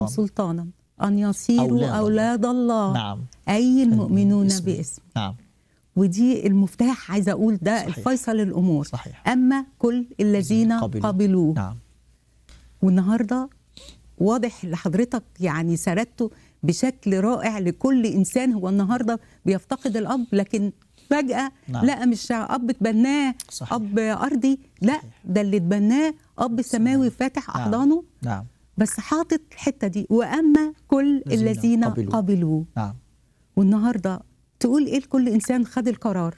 سلطانا أن يصيروا أولاد أولاد, الله. الله نعم أي المؤمنون باسمه. باسم نعم ودي المفتاح عايزة أقول ده صحيح. الفيصل الأمور صحيح أما كل الذين قبلوا. قبلوه نعم والنهارده واضح لحضرتك يعني سردته بشكل رائع لكل انسان هو النهارده بيفتقد الاب لكن فجاه نعم. لا مش اب اتبناه صحيح. اب ارضي لا صحيح. ده اللي اتبناه اب سماوي فاتح نعم. احضانه نعم بس حاطط الحته دي واما كل الذين الذين قبلوا. قبلوا نعم والنهارده تقول ايه لكل انسان خد القرار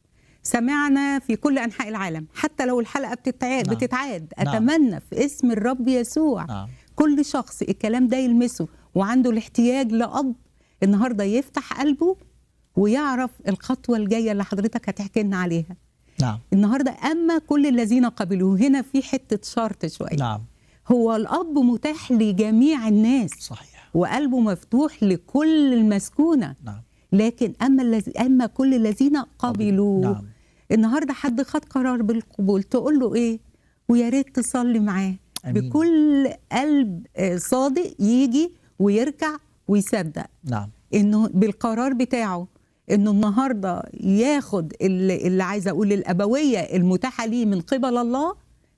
سمعنا في كل انحاء العالم حتى لو الحلقه بتتعاد نعم. بتتعاد نعم. اتمنى في اسم الرب يسوع نعم كل شخص الكلام ده يلمسه وعنده الاحتياج لأب النهارده يفتح قلبه ويعرف الخطوة الجاية اللي حضرتك هتحكي لنا عليها نعم النهارده أما كل الذين قبلوه هنا في حتة شرط شوية نعم هو الأب متاح لجميع الناس صحيح وقلبه مفتوح لكل المسكونة نعم لكن أما الذي أما كل الذين قبلوا نعم النهارده حد خد قرار بالقبول تقول له ايه ويا ريت تصلي معاه أمين. بكل قلب آه، صادق يجي ويركع ويصدق نعم انه بالقرار بتاعه انه النهارده ياخد اللي, اللي عايزه اقول الابويه المتاحه ليه من قبل الله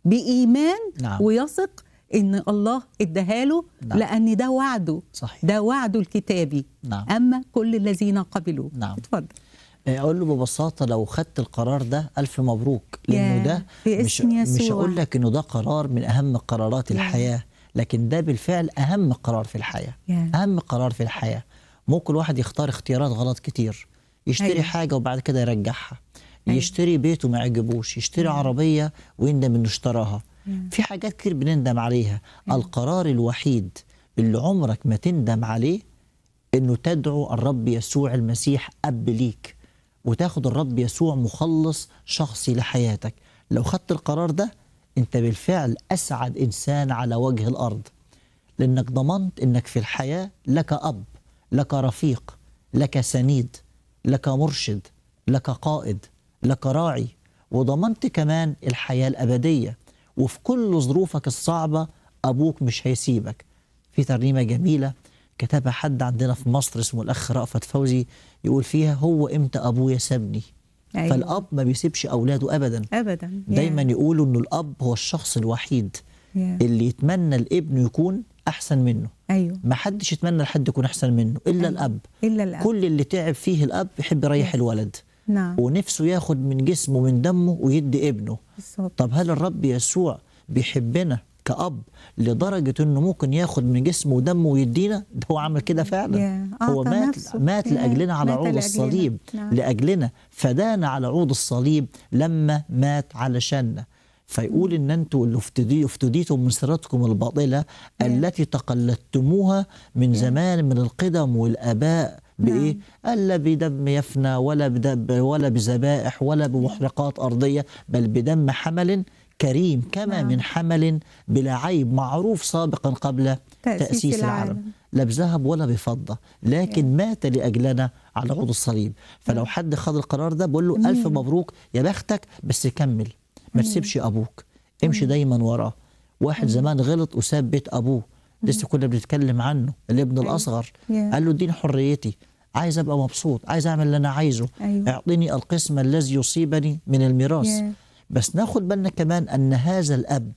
بايمان نعم. ويثق ان الله اداها له نعم. لان ده وعده صحيح ده وعده الكتابي نعم اما كل الذين قبلوا نعم. اتفضل اقول له ببساطه لو خدت القرار ده الف مبروك يا لانه ده في مش اسم مش يسوع. هقول لك انه ده قرار من اهم قرارات يا. الحياه لكن ده بالفعل اهم قرار في الحياه يا. اهم قرار في الحياه ممكن الواحد يختار اختيارات غلط كتير يشتري أيوة. حاجه وبعد كده يرجعها أيوة. يشتري بيت وما يعجبوش يشتري عربيه ويندم انه اشتراها في حاجات كتير بنندم عليها القرار الوحيد اللي عمرك ما تندم عليه انه تدعو الرب يسوع المسيح اب ليك وتاخد الرب يسوع مخلص شخصي لحياتك لو خدت القرار ده انت بالفعل اسعد انسان على وجه الارض لانك ضمنت انك في الحياه لك اب لك رفيق لك سنيد لك مرشد لك قائد لك راعي وضمنت كمان الحياه الابديه وفي كل ظروفك الصعبه ابوك مش هيسيبك في ترنيمه جميله كتبها حد عندنا في مصر اسمه الاخ رأفت فوزي يقول فيها هو امتى ابويا سابني أيوة. فالاب ما بيسيبش اولاده ابدا ابدا يا. دايما يقولوا انه الاب هو الشخص الوحيد يا. اللي يتمنى الابن يكون احسن منه ايوه ما حدش يتمنى لحد يكون احسن منه الا أيوة. الاب الا الاب كل اللي تعب فيه الاب يحب يريح الولد نعم ونفسه ياخد من جسمه من دمه ويدي ابنه بالظبط طب هل الرب يسوع بيحبنا كأب لدرجة انه ممكن ياخد من جسمه ودمه ويدينا ده هو عمل كده فعلا يا، هو أعطى مات نفسه. مات يا، لأجلنا على مات عود لأجلنا. الصليب نعم. لأجلنا فدانا على عود الصليب لما مات علشاننا فيقول ان انتوا اللي افتدي- افتديتم من سيرتكم الباطله التي تقلدتموها من زمان من القدم والاباء بايه؟ قال لا بدم يفنى ولا بدم ولا بذبائح ولا بمحرقات ارضيه بل بدم حمل كريم كما نعم. من حمل بلا عيب معروف سابقا قبل تأسيس تاسيس العالم العالم. لا بذهب ولا بفضه لكن مات لاجلنا على عود الصليب فلو حد خد القرار ده بقول له الف مبروك يا بختك بس كمل ما تسيبش ابوك امشي دايما وراه واحد زمان غلط وساب بيت ابوه لسه كنا بنتكلم عنه الابن الاصغر يا. قال له اديني حريتي عايز ابقى مبسوط عايز اعمل اللي انا عايزه أيوة. اعطيني القسم الذي يصيبني من الميراث يا. بس ناخد بالنا كمان ان هذا الاب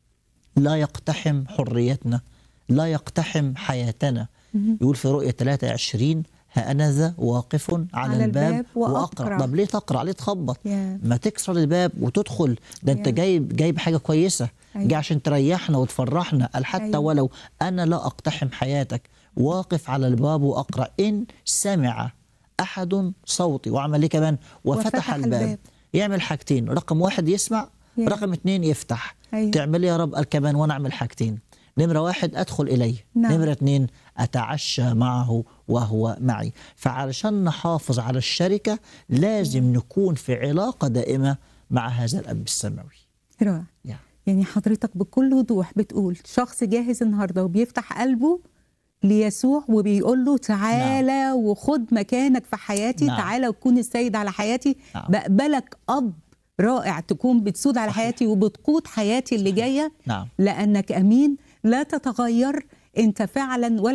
لا يقتحم حريتنا لا يقتحم حياتنا يقول في رؤية 23 ها أنا ذا واقف على, على الباب, الباب وأقرع. طب ليه تقرع ليه تخبط يا. ما تكسر الباب وتدخل ده انت يا. جايب جايب حاجة كويسة أيوة. جاي عشان تريحنا وتفرحنا قال حتى أيوة. ولو أنا لا أقتحم حياتك واقف على الباب وأقرأ إن سمع أحد صوتي وعمل إيه كمان وفتح, وفتح الباب. الباب. يعمل حاجتين رقم واحد يسمع يا. رقم اتنين يفتح أيوة. تعمل إيه يا رب قال كمان وانا اعمل حاجتين نمرة واحد أدخل إليه نعم. نمرة اتنين أتعشى معه وهو معي فعلشان نحافظ على الشركة لازم نكون في علاقة دائمة مع هذا الأب السماوي رائع يعني. يعني حضرتك بكل وضوح بتقول شخص جاهز النهارده وبيفتح قلبه ليسوع وبيقول له تعالى نعم. وخد مكانك في حياتي نعم. تعالى وكون السيد على حياتي نعم. بقبلك اب رائع تكون بتسود على صحيح. حياتي وبتقود حياتي اللي جايه نعم لانك امين لا تتغير انت فعلا ولا